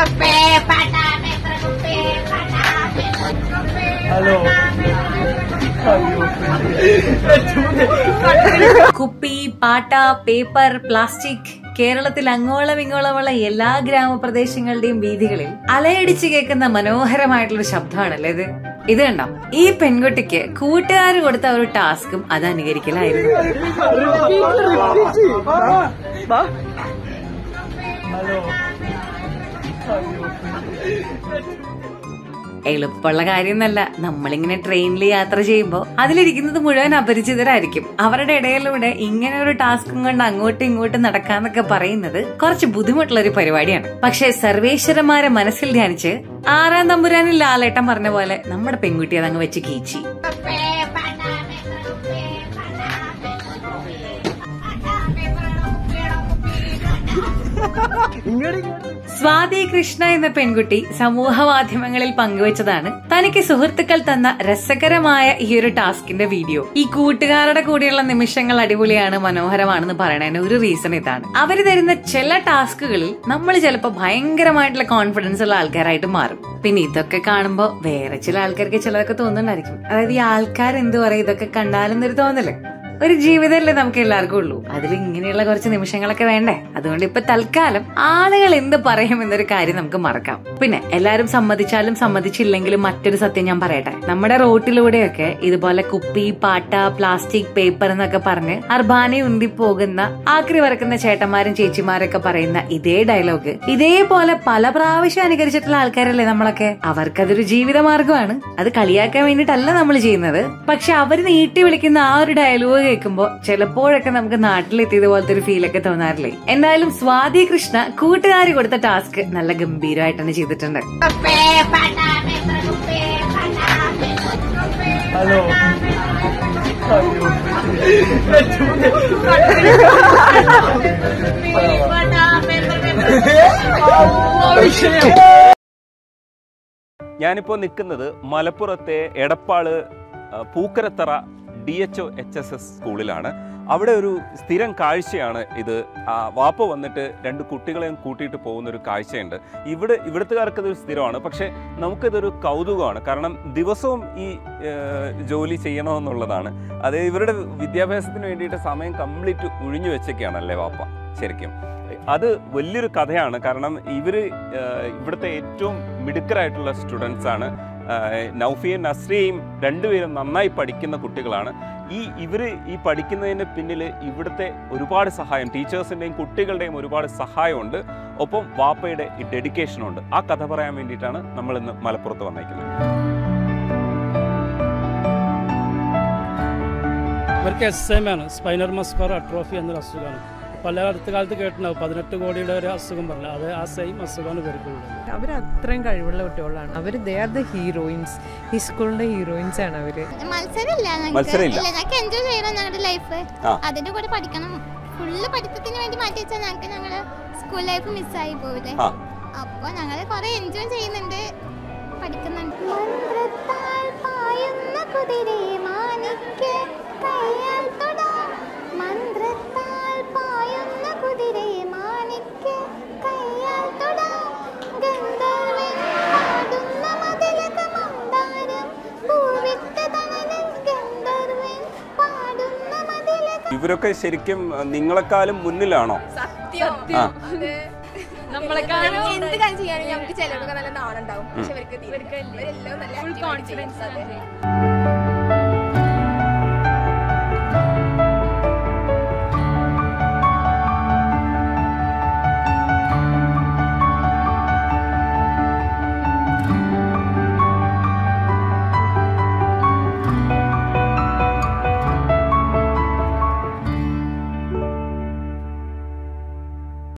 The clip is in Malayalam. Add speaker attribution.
Speaker 1: ഹലോ
Speaker 2: കുപ്പി പാട്ട പേപ്പർ പ്ലാസ്റ്റിക് കേരളത്തിൽ അങ്ങോളം ഇങ്ങോളമുള്ള എല്ലാ ഗ്രാമപ്രദേശങ്ങളുടെയും വീഥികളിൽ അലയടിച്ച് കേൾക്കുന്ന മനോഹരമായിട്ടുള്ള ശബ്ദമാണല്ലേ ഇത് ഇത് കണ്ടോ ഈ പെൺകുട്ടിക്ക് കൂട്ടുകാർ കൊടുത്ത ഒരു ടാസ്കും അത് അനുകരിക്കലായിരുന്നു
Speaker 1: ഹലോ
Speaker 2: എളുപ്പമുള്ള കാര്യമൊന്നല്ല നമ്മളിങ്ങനെ ട്രെയിനിൽ യാത്ര ചെയ്യുമ്പോൾ അതിലിരിക്കുന്നത് മുഴുവൻ അപരിചിതരായിരിക്കും അവരുടെ ഇടയിലൂടെ ഇങ്ങനെ ഒരു ടാസ്കും കൊണ്ട് അങ്ങോട്ടും ഇങ്ങോട്ടും നടക്കാന്നൊക്കെ പറയുന്നത് കുറച്ച് ബുദ്ധിമുട്ടുള്ള ഒരു പരിപാടിയാണ് പക്ഷെ സർവേശ്വരന്മാരെ മനസ്സിൽ ധ്യാനിച്ച് ആറാം തമ്പുരാനിൽ ലാലേട്ടൻ പറഞ്ഞ പോലെ നമ്മുടെ പെൺകുട്ടി അതങ്ങ് വെച്ച് കീച്ചി സ്വാതി കൃഷ്ണ എന്ന പെൺകുട്ടി സമൂഹ മാധ്യമങ്ങളിൽ പങ്കുവച്ചതാണ് തനിക്ക് സുഹൃത്തുക്കൾ തന്ന രസകരമായ ഈ ഒരു ടാസ്കിന്റെ വീഡിയോ ഈ കൂട്ടുകാരുടെ കൂടെയുള്ള നിമിഷങ്ങൾ അടിപൊളിയാണ് മനോഹരമാണെന്ന് പറയണതിന് ഒരു റീസൺ ഇതാണ് അവര് തരുന്ന ചില ടാസ്കുകളിൽ നമ്മൾ ചിലപ്പോൾ ഭയങ്കരമായിട്ടുള്ള കോൺഫിഡൻസ് ഉള്ള ആൾക്കാരായിട്ട് മാറും പിന്നെ ഇതൊക്കെ കാണുമ്പോൾ വേറെ ചില ആൾക്കാർക്ക് ചിലതൊക്കെ തോന്നുന്നുണ്ടായിരിക്കും അതായത് ഈ ആൾക്കാർ എന്ത് പറയും ഇതൊക്കെ കണ്ടാലെന്നൊരു തോന്നല് ഒരു ജീവിതമല്ലേ നമുക്ക് എല്ലാവർക്കും ഉള്ളൂ അതിൽ ഇങ്ങനെയുള്ള കുറച്ച് നിമിഷങ്ങളൊക്കെ വേണ്ടേ അതുകൊണ്ട് ഇപ്പൊ തൽക്കാലം ആളുകൾ എന്ത് പറയും എന്നൊരു കാര്യം നമുക്ക് മറക്കാം പിന്നെ എല്ലാരും സമ്മതിച്ചാലും സമ്മതിച്ചില്ലെങ്കിലും മറ്റൊരു സത്യം ഞാൻ പറയട്ടെ നമ്മുടെ റോട്ടിലൂടെയൊക്കെ ഇതുപോലെ കുപ്പി പാട്ട പ്ലാസ്റ്റിക് പേപ്പർ എന്നൊക്കെ പറഞ്ഞ് അർബാനെ ഉന്തി പോകുന്ന ആക്രി വറക്കുന്ന ചേട്ടന്മാരും ചേച്ചിമാരൊക്കെ പറയുന്ന ഇതേ ഡയലോഗ് ഇതേപോലെ പല പ്രാവശ്യം അനുകരിച്ചിട്ടുള്ള ആൾക്കാരല്ലേ നമ്മളൊക്കെ അവർക്കതൊരു ജീവിതമാർഗമാണ് അത് കളിയാക്കാൻ വേണ്ടിയിട്ടല്ല നമ്മൾ ചെയ്യുന്നത് പക്ഷെ അവർ നീട്ടി വിളിക്കുന്ന ആ ഒരു ഡയലോഗ് കേൾക്കുമ്പോൾ ചിലപ്പോഴൊക്കെ നമുക്ക് നാട്ടിലെത്തിയത് പോലത്തെ ഒരു ഫീലൊക്കെ തോന്നാറില്ലേ എന്തായാലും സ്വാതി കൃഷ്ണ കൂട്ടുകാരി കൊടുത്ത ടാസ്ക് നല്ല ഗംഭീരമായിട്ട് തന്നെ ചെയ്തിട്ടുണ്ട്
Speaker 1: ഹലോ
Speaker 3: ഞാനിപ്പോൾ നിൽക്കുന്നത് മലപ്പുറത്തെ എടപ്പാള് ആ, Pookkarathara D H O H S S സ്കൂളിലാണ് അവിടെ ഒരു സ്ഥിരം കാഴ്ചയാണ് ഇത് ആ, വാപ്പ വന്നിട്ട് രണ്ട് കുട്ടികളെയും കൂട്ടിയിട്ട് പോകുന്ന ഒരു കാഴ്ചയുണ്ട് ഇവിടെ ഇവിടുത്തുകാർക്ക് ഇതൊരു സ്ഥിരമാണ് പക്ഷേ നമുക്കിതൊരു കൗതുകമാണ് കാരണം ദിവസവും ഈ ഏ, ജോലി ചെയ്യണമെന്നുള്ളതാണ് അത് ഇവരുടെ വിദ്യാഭ്യാസത്തിന് വേണ്ടിയിട്ട് സമയം കംപ്ലീറ്റ് ഒഴിഞ്ഞു വെച്ചൊക്കെയാണല്ലേ വാപ്പ ശരിക്കും അത് വലിയൊരു കഥയാണ് കാരണം ഇവർ ഇവിടുത്തെ ഏറ്റവും മിടുക്കരായിട്ടുള്ള സ്റ്റുഡൻസ് ആണ് ആഹ് നൗഫിയും നസ്രിയയും രണ്ടുപേരും നന്നായി പഠിക്കുന്ന കുട്ടികളാണ് ഈ ഇവർ ഈ പഠിക്കുന്നതിന് പിന്നിൽ ഇവിടുത്തെ ഒരുപാട് സഹായം ടീച്ചേഴ്സിൻ്റെയും കുട്ടികളുടെയും ഒരുപാട് സഹായമുണ്ട് ഒപ്പം വാപ്പയുടെ ഈ ഡെഡിക്കേഷനുണ്ട് ആ കഥ പറയാൻ വേണ്ടിയിട്ടാണ് നമ്മൾ ഇന്ന് മലപ്പുറത്ത് വന്നേക്കുന്നത്
Speaker 4: ഇവർക്ക് എസ് എം ആണ് സ്പൈനർ മസ്കോർ അട്രോഫി എന്നൊരു അസുഖമാണ് പല അടുത്ത കാലത്ത് കേട്ടിട്ടുണ്ടാവും പതിനെട്ട് കോടിയുടെ ഒരു അസുഖം പറഞ്ഞു അത് ആ സെയിം അസുഖമാണ് ഇവർക്കുള്ളത്
Speaker 5: അവർ അത്രയും കഴിവുള്ള കുട്ടികളാണ് അവർ ദേ ആർ ദ ഹീറോയിൻസ് ഈ സ്കൂളിന്റെ ഹീറോയിൻസ് ആണ് അവര്
Speaker 6: മത്സരമില്ല ഞങ്ങൾക്ക്
Speaker 3: മത്സരമില്ല.
Speaker 6: ഇല്ല ഞങ്ങൾക്ക് എൻജോയ് ചെയ്യണം ഞങ്ങളുടെ ലൈഫ്
Speaker 3: ആ.
Speaker 6: അതിന്റെ കൂടെ പഠിക്കണം ഫുള്ള് പഠിത്തത്തിന് വേണ്ടി മാറ്റി വെച്ചാൽ ഞങ്ങൾക്ക് ഞങ്ങളുടെ സ്കൂൾ ലൈഫ് മിസ്സായി പോവില്ലേ
Speaker 3: ആ.
Speaker 6: അപ്പൊ ഞങ്ങൾ കുറെ എൻജോയ് ചെയ്യുന്നുണ്ട് പഠിക്കുന്നുണ്ട് മന്ത്രത്താൽ പായുന്ന കുതിരയെ മാനിക്ക് കയ്യാൽ തൊടാം. മന്ത്രത്താൽ പായുന്ന കുതിരയെ മാനിക്ക് കയ്യാൽ തൊടാം. ഗന്ധർവ്വൻ പാടുന്ന മതിലക മന്ദാരം പൂവിട്ട തണലിൽ ഗന്ധർവ്വൻ പാടുന്ന മതിലക
Speaker 3: ഇവരൊക്കെ ശരിക്കും നിങ്ങളെക്കാളും മുന്നിലാണോ ആ
Speaker 7: എന്ത് കാര്യം ചെയ്യാനും നമുക്ക് ചിലർക്ക് നല്ല നാളുണ്ടാവും പക്ഷെ ഇവർക്ക് തീരെ ഇല്ല. ഇവരെല്ലാം നല്ല active ആയിട്ട് ചെയ്യും. അതെ.